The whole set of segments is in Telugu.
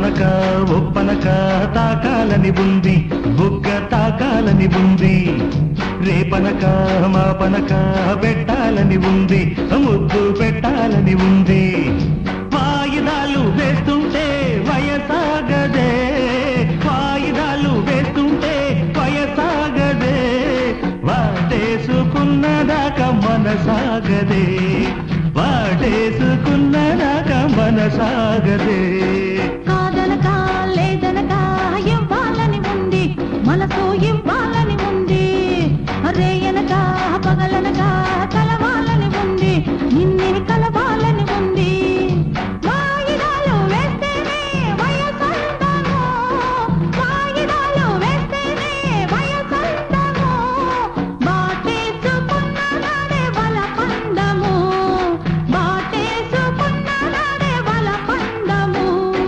రేపనక ఒప్పనక తాకాలని ఉంది బుగ్గ తాకాలని ఉంది రేపనక మాపనక పెట్టాలని ఉంది ముద్దు పెట్టాలని ఉంది వాయిదాలు వేస్తుంటే వయసాగదే వాయిదాలు వేస్తుంటే వయసాగదే వాటేసుకున్నదాకా మనసాగదే వాటేసుకున్నదాకా మనసాగదే కాదనక లేదనక ఇవ్వాలని ఉంది మనసు ఇవ్వాలని ఉంది రేయనక పగలనక కలవాలని ఉంది నిన్నే కలవాలని ఉంది వాయిదాలు వేస్తేనే వయసంతము వాయిదాలు వేస్తేనే వయసంతము బాటేసుకున్ననాడే వల పందము బాటేసుకున్ననాడే వల పందము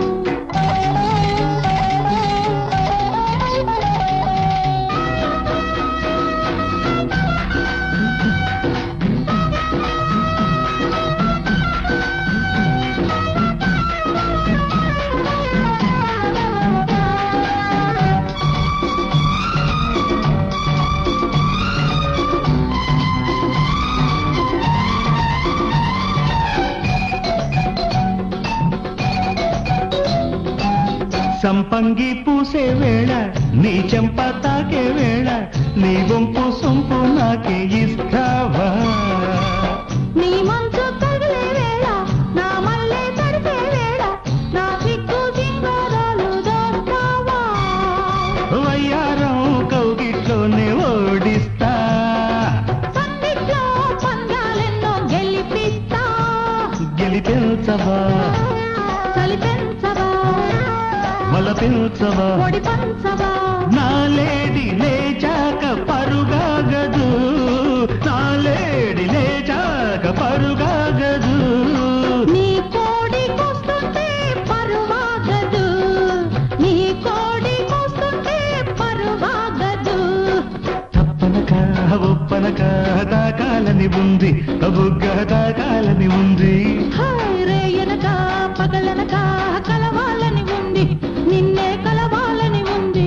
సంపంగి పూసే వేళ నీ చెంప తాకే వేళ నీ వంపు సొంపు నాకే ఇస్తావా నీ మంచు తగిలే వేళ నా మల్లె తడిపే వేళ నా సిగ్గు సింగారాలు దోస్తావా వయ్యారం కౌగిట్లోనే ఓడిస్తా సందిట్లో పందాలెన్నో గెలిపిస్తా గెలిపించవా కలిపెంచవా వలపించవా ఒడి పంచవా నా లేడి లేచాక పరుగాగదు నా లేడి లేచాక పరుగాగదు నీ కోడి కూస్తుంటే పరువాగదు నీ కోడి కూస్తుంటే పరువాగదు తప్పనక ఒప్పనక తాకాలని ఉంది బుగ్గ తాకాలని ఉంది హాయ్ రేయనక పగలనక కలవాలని ఉంది నిన్నే కలవాలని ఉంది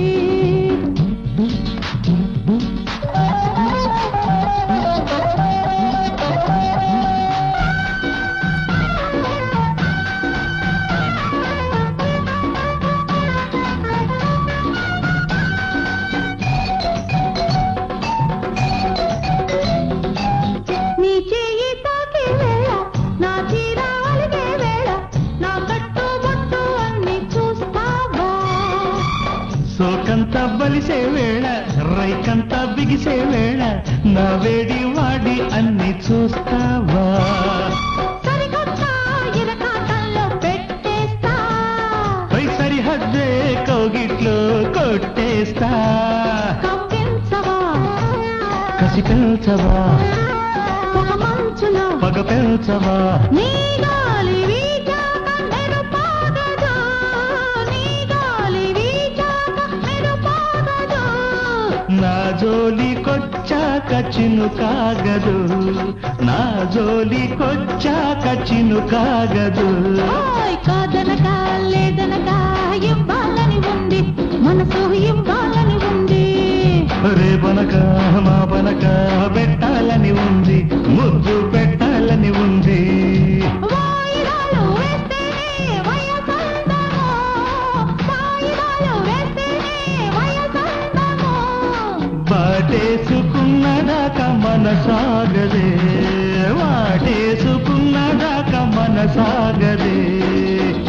నీ చెయ్యి తాకే వేళ నా చీర అలిగే వేళ నా కట్టు బొట్టు అన్ని చూస్తావా సోకంత బలిసే వేళ రైకంత బిగిసే వేళ నా వేడి వాడి అన్ని చూస్తావా సరికొత్త ఇరకాటంలో పెట్టేస్తా పై సరిహద్దే కౌగిట్లో కొట్టేస్తా కవ్వించవా కసి పెంచవా ఒక మంచులో పగ పెంచవా నీ గాలి వీచాక మెరుపాగదు నీ గాలి వీచాక మెరుపాగదు నా జోలి కొచ్చాక చినుకాగదు నా జోలి కొచ్చాక చినుకాగదు ఓయ్ కాదనక లేదనక ఇవ్వాలని ఉంది మనసు ఇవ్వాలని ఉంది రేపనక మాపనక పెట్టాలని ఉంది ముద్దు పెట్టాలని ఉంది వాయిదాలు వేస్తేనే వయసందము వాయిదాలు వేస్తేనే వయసందము వాటేసుకున్నదాకా మనసాగదే వాటేసుకున్నదాకా మనసాగదే